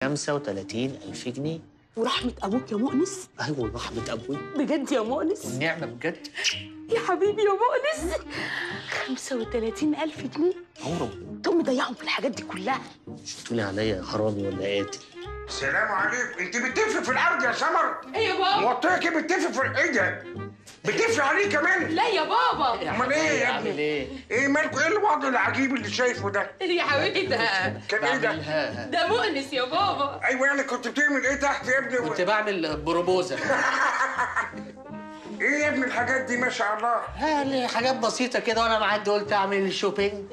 35 ألف جنيه ورحمة أبوك يا مؤنس أيوة رحمة أبوي بجد يا مؤنس والنعمة بجد يا حبيبي يا مؤنس 35 ألف جنيه عمره تقوم مضيعهم في الحاجات دي كلها شفتولي عليا حرامي ولا قاتل السلام عليكم انت بتفي في الارض يا سمر ايه يا بابا موطيك بتفي في ايه ده بتفي عليه كمان لا يا بابا امال ايه يا أعمل ابني إيه؟ ايه مالكوا ايه الوضع العجيب اللي شايفه ده يا حبيبي ده كان ايه ده بعملها ده مؤنس يا بابا ايوه يعني كنت بتعمل ايه تحت يا ابني كنت بعمل بروبوزة ايه يا ابني الحاجات دي ما شاء الله يعني حاجات بسيطة كده وأنا معدي قلت أعمل شوبينج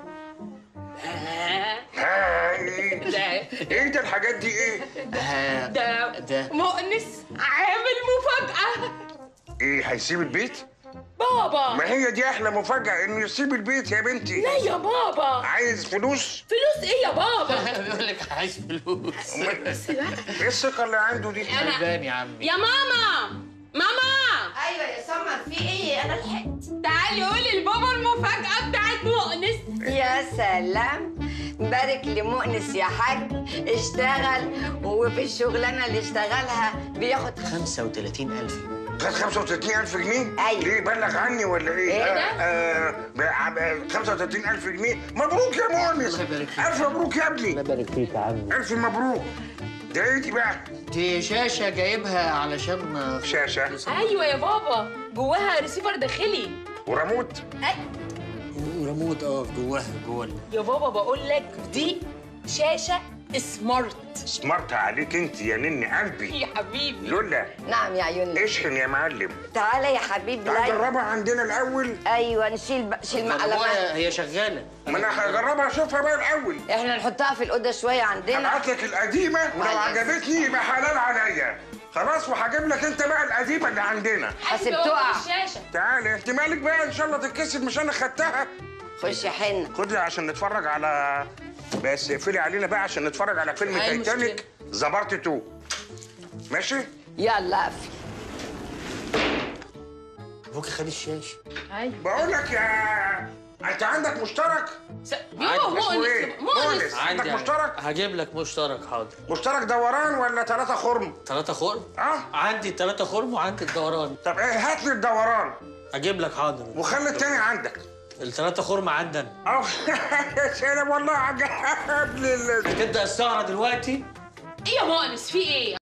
ها ايه ده ايه ده الحاجات دي ايه آه، ده ده مؤنس عامل مفاجأة ايه هيسيب البيت بابا ما هي دي احلى مفاجأة انه يسيب البيت يا بنتي لا يا بابا عايز فلوس فلوس ايه يا بابا بيقول لك عايز فلوس ايه الثقة اللي عنده دي أنا- غلبان يا عمي يا ماما ماما ايوه يا سمر في ايه انا لحقت تعالي قولي لبابا المفاجأة بتاعت مؤنس يا سلام بارك لمؤنس يا حاج اشتغل وفي الشغلانه اللي اشتغلها بياخد 35 ألف خد 35000 جنيه؟ أيوة. ليه بلغ عني ولا ايه؟ إيه ده؟ آه آه 35000 جنيه مبروك يا مؤنس الله يبارك فيك. ألف مبروك يا ابني يبارك فيك يا عمي ألف مبروك ده ايه دي بقى؟ دي شاشة جايبها علشان شاشة ايوه يا بابا جواها ريسيفر داخلي وريموت وريموت اه جواها جوه يا بابا بقول لك دي شاشة سمارت سمارت عليك انت يا نني قلبي يا حبيبي لولا نعم يا عيوني اشحن يا معلم تعالى يا حبيبي تعال لا جربها عندنا الأول ايوه نشيل ب... شيل مقلمات هي شغالة ما أنا هجربها أشوفها بقى الأول احنا نحطها في الاوضه شويه عندنا هبعت لك القديمة ولو معلش. عجبتني يبقى حلال عليا خلاص وهجيب لك انت بقى القديمة اللي عندنا حاسب حبيبي تقع. بابا الشاشة تعالى انت مالك بقى ان شاء الله تتكسر مش انا خدتها خش حن خدي عشان نتفرج على بس اقفلي علينا بقى عشان نتفرج على فيلم أي تايتانيك زبرت 2 ماشي يلا قفل ابوك خد الشاشة ايوه بقول لك يا انت عندك مشترك س... يابا اسمه ايه مؤنس مؤنس مؤنس عندك مشترك هجيب لك مشترك حاضر مشترك دوران ولا ثلاثة خرم ثلاثة خرم اه عندي ثلاثة خرم وعندي الدوران طب ايه هات لي الدوران هجيب لك حاضر وخلي التاني عندك الثلاثة خرم عندنا اه يا سلام والله عجبني ال- تبدأ السهرة دلوقتي ايه يا مؤنس في ايه